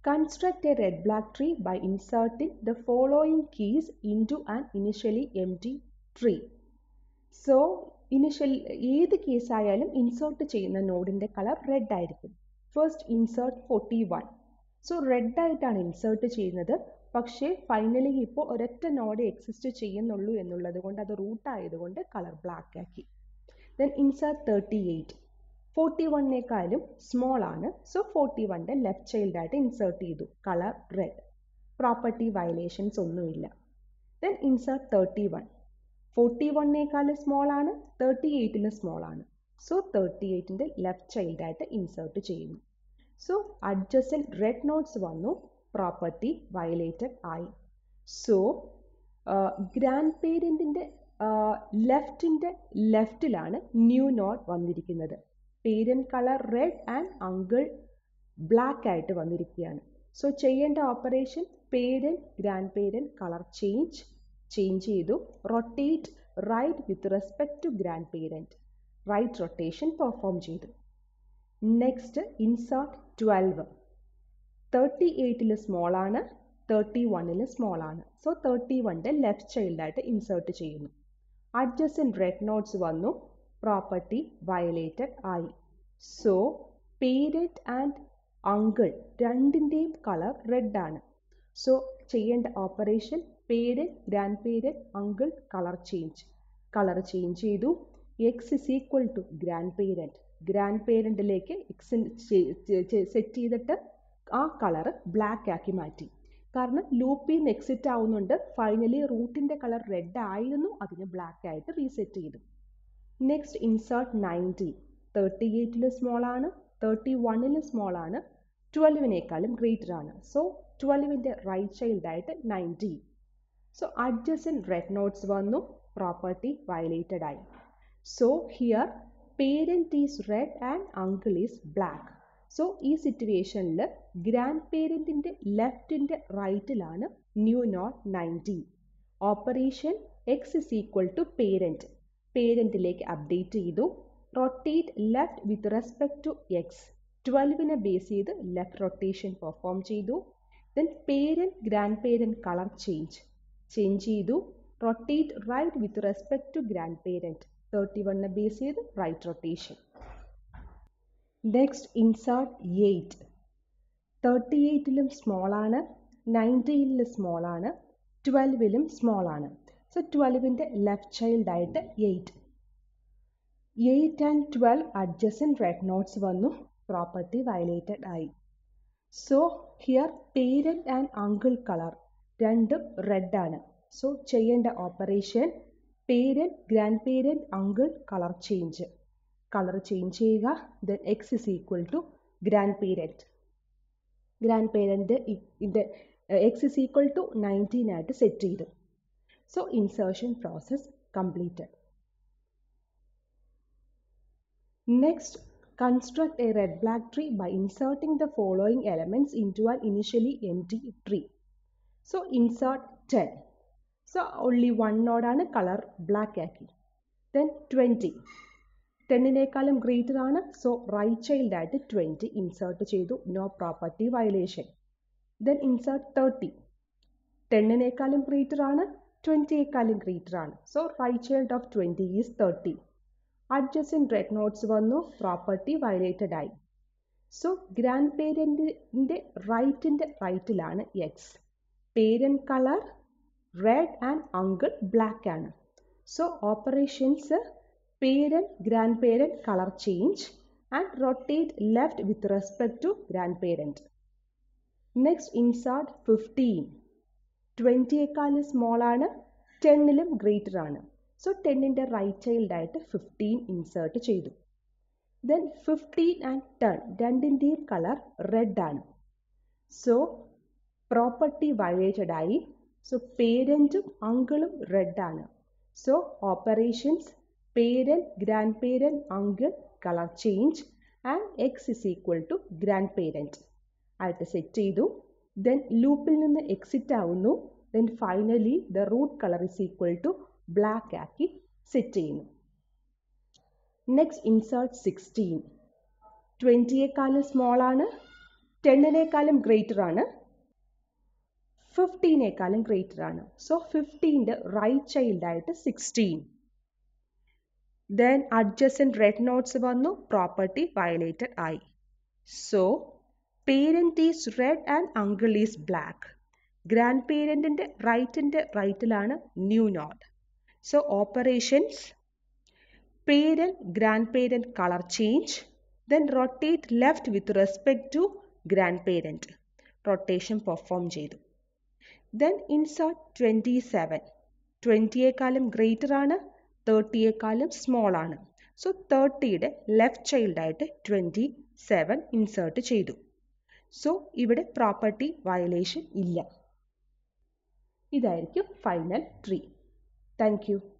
construct a red black tree by inserting the following keys into an initially empty tree so initial ഏത് case ആയാലും insert ചെയ്യുന്ന നോഡിൻ്റെ colour red ആയിരിക്കും first insert forty one so red ആയിട്ടാണ് insert ചെയ്യുന്നത് പക്ഷേ finally ഇപ്പോൾ ഒരൊറ്റ നോഡ് എക്സിസ്റ്റ് ചെയ്യുന്നുള്ളൂ എന്നുള്ളത് കൊണ്ട് അത് റൂട്ട് ആയതുകൊണ്ട് കളർ ബ്ലാക്ക് ആക്കി then insert thirty eight forty വണ്ണേക്കാളും സ്മോൾ ആണ് സോ ഫോർട്ടി വണ്ണിൻ്റെ ലെഫ്റ്റ് ചൈൽഡായിട്ട് ഇൻസേർട്ട് ചെയ്തു കളർ റെഡ് പ്രോപ്പർട്ടി വയലേഷൻസ് ഒന്നുമില്ല then insert thirty one forty വണ്ണേക്കാൾ സ്മോൾ ആണ് തേർട്ടി എയ്റ്റിന് സ്മോൾ ആണ് സോ തേർട്ടി എയ്റ്റിൻ്റെ ലെഫ്റ്റ് ചൈൽഡായിട്ട് ഇൻസേർട്ട് ചെയ്യുന്നു സോ അഡ്ജസ്റ്റൻ റെഡ് നോട്ട്സ് വന്നു പ്രോപ്പർട്ടി വയലേറ്റഡ് ആയി സോ ഗ്രാൻഡ് പേരൻറ്റിൻ്റെ ലെഫ്റ്റിൻ്റെ ലെഫ്റ്റിലാണ് ന്യൂ നോട്ട് വന്നിരിക്കുന്നത് parent colour red and uncle black ആയിട്ട് വന്നിരിക്കുകയാണ് സോ ചെയ്യേണ്ട operation parent grandparent colour change change ചെയ്തു rotate right with respect to grandparent right rotation perform ചെയ്തു നെക്സ്റ്റ് ഇൻസേർട്ട് ട്വൽവ് തേർട്ടി എയ്റ്റിൽ സ്മോൾ ആണ് thirty വണ്ണിൽ small ആണ് so thirty വണ്ണിൻ്റെ ലെഫ്റ്റ് ചൈൽഡായിട്ട് ഇൻസേർട്ട് ചെയ്യുന്നു അഡ്ജസ്റ്റൻ റെഡ് നോട്ട്സ് വന്നു പ്രോപ്പർട്ടി വയലേറ്റഡ് ആയി സോ പേരൻറ്റ് ആൻഡ് അങ്കിൾ രണ്ടിൻ്റെയും കളർ റെഡ് ആണ് സോ ചെയ്യേണ്ട operation parent grandparent uncle colour change colour change ചെയ്തു x is equal to grandparent ഗ്രാൻഡ് പേരൻറ്റിലേക്ക് എക്സ് സെറ്റ് ചെയ്തിട്ട് ആ കളർ ബ്ലാക്ക് ആക്കി മാറ്റി കാരണം ലൂപ്പിൽ നിന്ന് എക്സിറ്റ് ആവുന്നുണ്ട് ഫൈനലി റൂട്ടിൻ്റെ കളർ റെഡ് ആയിരുന്നു അതിന് ബ്ലാക്ക് ആയിട്ട് റീസെറ്റ് ചെയ്തു നെക്സ്റ്റ് ഇൻസേർട്ട് നയൻറ്റി തേർട്ടി എയ്റ്റിൽ സ്മോൾ ആണ് തേർട്ടി വണ്ണിൽ സ്മോൾ ആണ് ട്വൽവിനേക്കാളും ഗ്രേറ്റർ ആണ് സോ ട്വൽവിൻ്റെ റൈറ്റ് ചൈൽഡായിട്ട് nineteen so adjacent red nodes വന്നു പ്രോപ്പർട്ടി വയലേറ്റഡ് ആയി so here parent is red and uncle is black so ഈ സിറ്റുവേഷനിൽ ഗ്രാൻഡ് പേരൻറ്റിൻ്റെ ലെഫ്റ്റിൻ്റെ റൈറ്റിലാണ് new node nineteen operation x is equal to parent പേരൻറ്റിലേക്ക് അപ്ഡേറ്റ് ചെയ്തു rotate left with respect to x ട്വൽവിനെ ബേസ് ചെയ്ത് ലെഫ്റ്റ് റൊട്ടേഷൻ പെർഫോം ചെയ്തു then parent grandparent colour change change ചെയ്തു rotate right with respect to grandparent thirty വണ്ണിനെ base ചെയ്ത് right rotation next insert eight thirty എയ്റ്റിലും small ആണ് നയൻറ്റീനിലും small ആണ് ട്വൽവിലും സ്മോൾ ആണ് സോ ട്വൽവിൻ്റെ ലെഫ്റ്റ് ചൈൽഡായിട്ട് eight eight and twelve adjacent red nodes വന്നു പ്രോപ്പർട്ടി വയലേറ്റഡ് ആയി so here parent and uncle colour രണ്ടും റെഡ് ആണ് സോ ചെയ്യേണ്ട operation parent grandparent uncle colour change colour change ചെയ്യുക then x is equal to grandparent grandparent ഇത് x is equal to nineteen ആയിട്ട് set ചെയ്തു so insertion process completed next construct a red black tree by inserting the following elements into an initially empty tree so insert 10 so only one node ആണ് colour black ആക്കി then twenty ടെന്നിനേക്കാളും greater ആണ് so right child ആയിട്ട് twenty insert ചെയ്തു no property violation then insert thirty ടെന്നിനേക്കാളും greater ആണ് ട്വൻറ്റിയേക്കാളും greater ആണ് so right child of twenty is thirty adjacent red nodes വന്നു പ്രോപ്പർട്ടി വയലേറ്റഡ് ആയി സോ ഗ്രാൻഡ് പേരൻറ്റിൻ്റെ റൈറ്റിൻ്റെ റൈറ്റിലാണ് x parent colour red and uncle black ആണ് so operations parent grandparent colour change and rotate left with respect to grandparent next insert fifteen ട്വൻറ്റിയേക്കാൾ small ആണ് ടെന്നിലും ഗ്രേറ്റർ ആണ് സോ ടെന്നിൻ്റെ റൈറ്റ് ചൈൽഡായിട്ട് ഫിഫ്റ്റീൻ ഇൻസേർട്ട് ചെയ്തു then fifteen and ten രണ്ടിൻ്റെയും colour red ആണ് സോ പ്രോപ്പർട്ടി വയലേറ്റഡ് ആയി സോ പേരൻറ്റും അങ്കിളും റെഡ് ആണ് so operations parent grandparent uncle colour change and x is equal to grandparent ആയിട്ട് സെറ്റ് ചെയ്തു ദെൻ ലൂപ്പിൽ നിന്ന് എക്സിറ്റ് ആവുന്നു then finally the root colour is equal to black ആക്കി സെറ്റ് ചെയ്യുന്നു നെക്സ്റ്റ് ഇൻസേർട്ട് സിക്സ്റ്റീൻ ട്വൻറ്റിയേക്കാൾ small ആണ് ടെന്നിനേക്കാളും ഗ്രേറ്റർ ആണ് ഫിഫ്റ്റീനേക്കാളും ഗ്രേറ്റർ ആണ് സോ ഫിഫ്റ്റീൻ്റെ റൈറ്റ് ചൈൽഡ് ആയിട്ട് sixteen then adjacent red nodes വന്നു പ്രോപ്പർട്ടി വയലേറ്റഡ് ആയി so parent is red and uncle is black ഗ്രാൻഡ് പേരൻറ്റിൻ്റെ റൈറ്റിൻ്റെ റൈറ്റിലാണ് new node so operations parent grandparent color change then rotate left with respect to grandparent rotation perform ചെയ്തു then insert 27 ട്വൻറ്റിയേക്കാളും greater ആണ് തേർട്ടിയേക്കാളും സ്മോൾ ആണ് സോ തേർട്ടിയുടെ ലെഫ്റ്റ് ചൈൽഡ് ആയിട്ട് ട്വൻറ്റി സെവൻ ഇൻസേർട്ട് ചെയ്തു സോ ഇവിടെ പ്രോപ്പർട്ടി വയലേഷൻ ഇല്ല ഇതായിരിക്കും ഫൈനൽ ട്രീ താങ്ക് യു